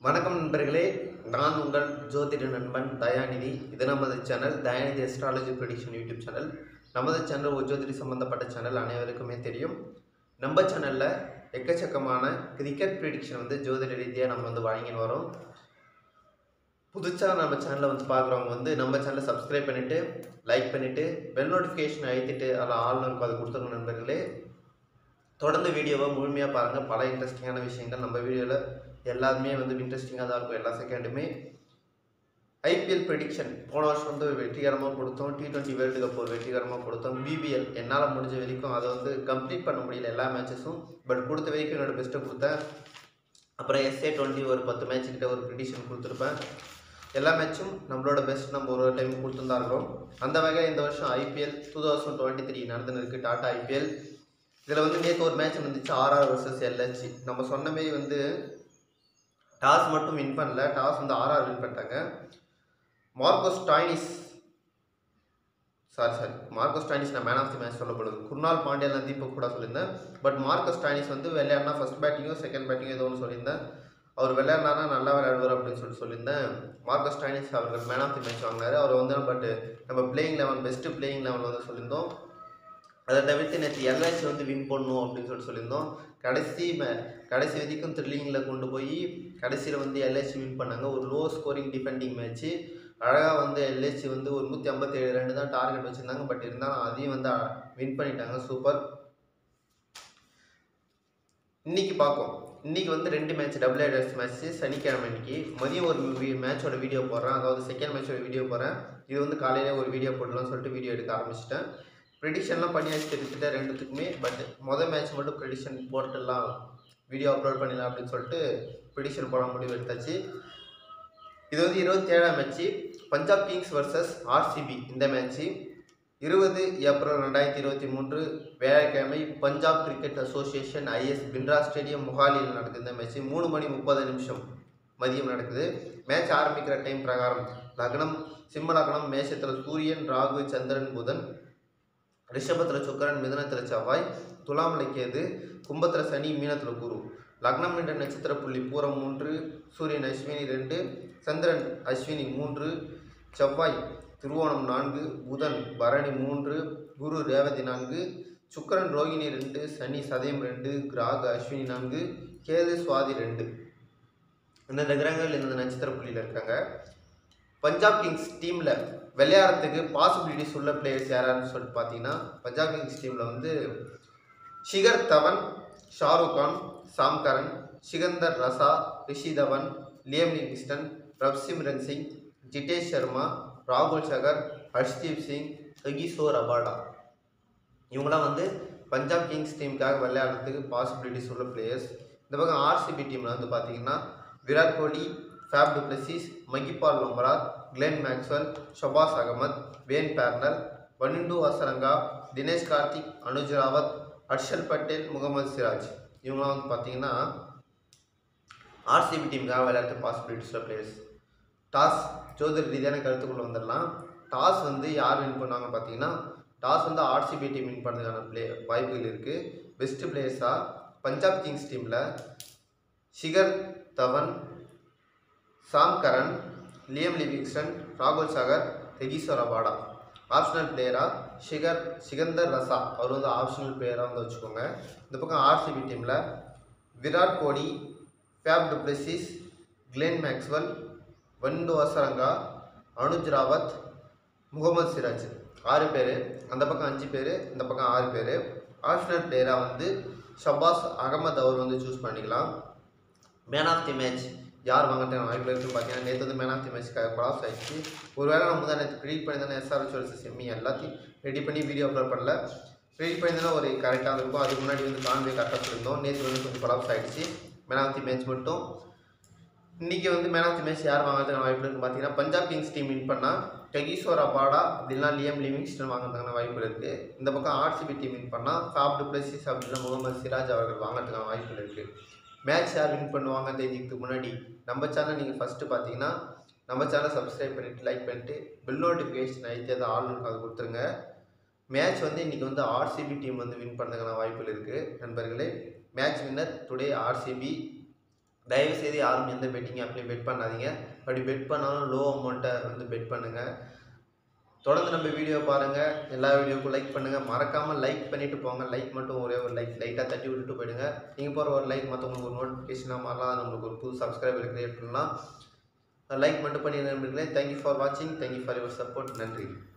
வணக்கம் நண்பர்களே நான் உங்கள் ஜோதிட நண்பன் தயாநிதி இது நமது channel Dayanidhi astrology prediction YouTube channel நமது சேனல் ஒரு ஜோதிட சம்பந்தப்பட்ட சேனல் அனைவருக்குமே தெரியும் நம்ம சேனலில் எக்கச்சக்கமான கிரிக்கெட் ப்ரெடிக்ஷன் வந்து ஜோதிட ரீதியாக நம்ம வந்து வழங்கின்னு வரோம் புதுசாக நம்ம சேனலை வந்து பார்க்குறவங்க வந்து நம்ம சேனலை சப்ஸ்கிரைப் பண்ணிவிட்டு லைக் பண்ணிவிட்டு பெல் நோட்டிஃபிகேஷன் அழுத்திட்டு அதில் ஆல் நமக்கு அது கொடுத்துருங்க நண்பர்களே தொடர்ந்து வீடியோவை முழுமையாக பாருங்கள் பல இன்ட்ரெஸ்டிங்கான விஷயங்கள் நம்ம வீடியோவில் எல்லாருமே வந்து இன்ட்ரெஸ்டிங்காக தான் இருக்கும் எல்லா செகண்டுமே ஐபிஎல் ப்ரெடிக்ஷன் போன வருஷம் வந்து வெற்றிகரமாக கொடுத்தோம் டி டுவெண்ட்டி வேர்ல்டு கப் ஒரு வெற்றிகரமாக கொடுத்தோம் பிபிஎல் என்னால் முடிஞ்ச வரைக்கும் அதை வந்து கம்ப்ளீட் பண்ண முடியல எல்லா மேட்சஸும் பட் கொடுத்த வரைக்கும் என்னோட பெஸ்ட்டை கொடுத்தேன் அப்புறம் எஸ்ஏ டுவெண்ட்டி ஒரு பத்து மேட்ச் கிட்ட ஒரு ப்ரிடிஷன் கொடுத்துருப்பேன் எல்லா மேட்சும் நம்மளோட பெஸ்ட் நம்ம ஒரு டைம் கொடுத்துருந்தா இருக்கோம் அந்த வகையில் இந்த வருஷம் IPL two thousand twenty three நடந்துருக்கு டாடா ஐபிஎல் இதில் வந்து நேற்று ஒரு மேட்ச் வந்துச்சு ஆர்ஆர் வர்சஸ் எல்ஹெச்சி நம்ம சொன்னமே வந்து டாஸ் மட்டும் வின் பண்ணல டாஸ் வந்து ஆர்ஆர் வின் பண்ணிட்டாங்க Marcus Stoinis sorry sorry Marcus Stoinis நான் மேன் ஆஃப் தி மேட்ச் சொல்லப்படுது குர்னால் பாண்டியன் வந்து இப்போ கூட சொல்லியிருந்தேன் பட் மார்க்கோஸ் டாய்னிஸ் வந்து விளையாடினா ஃபர்ஸ்ட் பேட்டிங்கோ செகண்ட் பேட்டிங்கோ ஏதோ ஒன்று சொல்லியிருந்தேன் அவர் விளையாடினாரா நல்லா விளையாடுவார் அப்படின்னு சொல்லிட்டு சொல்லியிருந்தேன் மார்க்கஸ் டாய்னிஸ் அவர்கள் மேன் ஆஃப் தி மேட்ச் வாங்கினார் அவர் வந்து பட் நம்ம playing eleven best playing eleven வந்து சொல்லியிருந்தோம் அதை தவிர்த்து நேற்று எல்ஐசி வந்து வின் பண்ணணும் அப்படின்னு சொல்லிட்டு சொல்லியிருந்தோம் கடைசி மே கடைசி வரைக்கும் த்ரில்லிங்கில் கொண்டு போய் கடைசியில் வந்து எல்ஐசி வின் பண்ணாங்க ஒரு லோ ஸ்கோரிங் டிஃபெண்டிங் மேட்ச்சு அழகாக வந்து எல்ஐசி வந்து ஒரு நூற்றி ஐம்பத்தேழு ரெண்டு தான் டார்கெட் வச்சுருந்தாங்க பட் இருந்தாலும் அதையும் வந்து வின் பண்ணிட்டாங்க சூப்பர் இன்னைக்கு பார்ப்போம் இன்னைக்கு வந்து ரெண்டு மேட்ச் டபுள் ஹெடர்ஸ் மேட்ச் சனிக்கிழமை இன்னைக்கு மதியம் ஒரு மேட்சோட வீடியோ போடுறேன் அதாவது செகண்ட் மேட்சோட வீடியோ போடுறேன் இது வந்து காலையிலே ஒரு வீடியோ போடலாம்னு சொல்லிட்டு வீடியோ எடுக்க ஆரம்பிச்சிட்டேன் ப்ரெடிஷன்லாம் பண்ணியாச்சு கிட்டத்தட்ட ரெண்டுத்துக்குமே பட் மொதல் மேட்ச் மட்டும் ப்ரெடிஷன் போட்டுடலாம் வீடியோ அப்லோட் பண்ணிடலாம் அப்படின்னு சொல்லிட்டு ப்ரெடிஷன் போட முடிவு எடுத்தாச்சு இது வந்து இருபத்தி ஏழாம் match Punjab Kings versus RCB இந்த மேட்ச்சு இருபது ஏப்ரல் ரெண்டாயிரத்தி இருபத்தி மூன்று வேலைக்கிழமை Punjab cricket association IS Bindra stadium மொஹாலியில் நடக்குது இந்த மேட்ச் மூணு மணி முப்பது நிமிஷம் மதியம் நடக்குது மேட்ச் ஆரம்பிக்கிற டைம் பிரகாரம் லக்னம் சிம்ம லக்னம் மேஷத்தில் சூரியன் ராகு சந்திரன் புதன் ரிஷபத்தில் சுக்கரன் மிதனத்தில் செவ்வாய் துலாமில் கேது கும்பத்தில் சனி மீனத்தில் குரு லக்னம் என்ற நட்சத்திர புள்ளி பூரம் மூன்று சூரியன் அஸ்வினி ரெண்டு சந்திரன் அஸ்வினி மூன்று செவ்வாய் திருவோணம் நான்கு புதன் பரணி மூன்று குரு ரேவதி நான்கு சுக்கரன் ரோகிணி ரெண்டு சனி சதயம் ரெண்டு ராகு அஸ்வினி நான்கு கேது சுவாதி ரெண்டு இந்தந்த கிரகங்கள் இந்த நட்சத்திர புள்ளியில் இருக்காங்க பஞ்சாப் கிங்ஸ் டீமில் விளையாடுறதுக்கு பாசிபிலிட்டிஸ் உள்ள பிளேயர்ஸ் யாராருன்னு சொல்லிட்டு பார்த்தீங்கன்னா பஞ்சாப் கிங்ஸ் டீமில் வந்து Shikhar Dhawan Shahrukh Khan Sam Curran Sikandar Raza Rishi Dhawan Liam Livingstone Prabhsimran Singh Jitesh Sharma ராகுல் சகர் ஹர்ஷ்தீப் சிங் அகிசோர் அபாடா இவங்களாம் வந்து பஞ்சாப் கிங்ஸ் டீமுக்காக விளையாடுறதுக்கு பாசிபிலிட்டிஸ் உள்ள பிளேயர்ஸ் இந்த பக்கம் ஆர்சிபி டீமில் வந்து பார்த்தீங்கன்னா Virat Kohli Faf du Plessis Mahipal Lomror Glenn Maxwell Shahbaz Ahmed Wayne Parnell Wanindu Hasaranga Dinesh Karthik Anuj Rawat Harshal Patel Mohammed Siraj இவங்களாம் வந்து பார்த்தீங்கன்னா ஆர்சிபி டீமுக்காக விளையாட்டு பாசிபிலிட்டிஸில் பிளேயர்ஸ் டாஸ் ஜோதிட ரீதியான கருத்துக்குள்ள வந்துடலாம் டாஸ் வந்து யார் வின் பண்ணுவாங்க பார்த்தீங்கன்னா டாஸ் வந்து ஆர்சிபி டீம் வின் பண்ணுறதுக்கான பிளே வாய்ப்புகள் இருக்குது பெஸ்ட்டு பிளேயர்ஸாக பஞ்சாப் கிங்ஸ் டீமில் Shikhar Dhawan Sam Curran Liam Livingstone ராகுல் சாகர் தெகிஸ்வர் அபாடா ஆப்ஷனல் பிளேயராக ஷிகர் சிகந்தர் ரசா அவர் வந்து ஆப்ஷனல் பிளேயராக வந்து வச்சுக்கோங்க இந்த பக்கம் ஆர்சிபி டீமில் Virat Kohli Faf du Plessis Glenn Maxwell Wanindu Hasaranga Anuj Rawat Mohammed Siraj ஆறு பேர் அந்த பக்கம் அஞ்சு பேர் இந்த பக்கம் ஆறு பேர் ஆப்ஷனல் பிளேயராக வந்து ஷபாஸ் அகமது அவர் வந்து சூஸ் பண்ணிக்கலாம் மேன் ஆஃப் தி மேட்ச் யார் வாங்கிட்டு வாய்ப்பு இருக்குன்னு பார்த்தீங்கன்னா நேற்று வந்து man of the match collapse ஆயிடுச்சு ஒருவேளை நம்ம தான் நேற்று ப்ரீட் பண்ணி தானே எஸ்ஆர்எச் வர்சஸ் செம்மி எல்லாத்தையும் ரெடி பண்ணி வீடியோ அப்லோட் பண்ணல ப்ரீட் பண்ணி ஒரு கரெக்டாக இருக்கும் அதுக்கு முன்னாடி வந்து கான்வே கரெக்டாக சொல்லியிருந்தோம் நேற்று வந்து கொஞ்சம் கொலாப்ஸ் ஆகிடுச்சு மேன் ஆஃப் தி மேட்ச் மட்டும் இன்றைக்கி வந்து மேன் ஆஃப் தி மேட்ச் யார் வாங்குறதுக்கான வாய்ப்பு இருக்குன்னு பார்த்தீங்கன்னா பஞ்சாப் கிங்ஸ் டீம் வின் பண்ணால் டெகிஸ்வர் அபாடா அப்படின்னா லியம் லிவிங்ஸ்டன் வாங்குறதுக்கான வாய்ப்பு இருக்குது இந்த பக்கம் ஆர்சிபி டீம் வின் பண்ணால் ஃபேப் டுப்ளசிஸ் அப்படின்னா முகமது சிராஜ் அவர்கள் வாங்குறதுக்கான வாய்ப்புகள் இருக்குது மேட்ச் யார் வின் பண்ணுவாங்க தெரிஞ்சுக்கிறதுக்கு முன்னாடி நம்ம சேனல் நீங்கள் ஃபஸ்ட்டு பார்த்தீங்கன்னா நம்ம சேனலை சப்ஸ்கிரைப் பண்ணிவிட்டு லைக் பண்ணிட்டு பில் நோட்டிஃபிகேஷன் ஐத்தி அதை ஆல் அதை கொடுத்துருங்க மேட்ச் வந்து இன்றைக்கி வந்து ஆர்சிபி டீம் வந்து வின் பண்ணுறதுக்கான வாய்ப்புகள் இருக்குது நண்பர்களே மேட்ச் வின்னர் டுடே ஆர்சிபி தயவு செய்து யாரும் எந்த பெட்டிங் ஆப்லையும் பெட் பண்ணாதீங்க அப்படி பெட் பண்ணாலும் லோ அமௌண்ட்டை வந்து பெட் பண்ணுங்கள் தொடர்ந்து நம்ம வீடியோ பாருங்கள் எல்லா வீடியோக்கும் லைக் பண்ணுங்கள் மறக்காமல் லைக் பண்ணிவிட்டு போங்க லைக் மட்டும் ஒரே ஒரு லைக் லைட்டாக தட்டி விட்டுட்டு போயிடுங்க நீங்கள் போகிற ஒரு லைக் மற்றவங்களுக்கு ஒரு நோட்டிஃபிகேஷனாக மாறலாம் நம்மளுக்கு ஒரு புது சப்ஸ்கிரைபர் கிரியேட் பண்ணலாம் லைக் மட்டும் பண்ணி நண்பர்களே தேங்க்யூ ஃபார் வாட்சிங் தேங்க்யூ ஃபார் யுவர் சப்போர்ட் நன்றி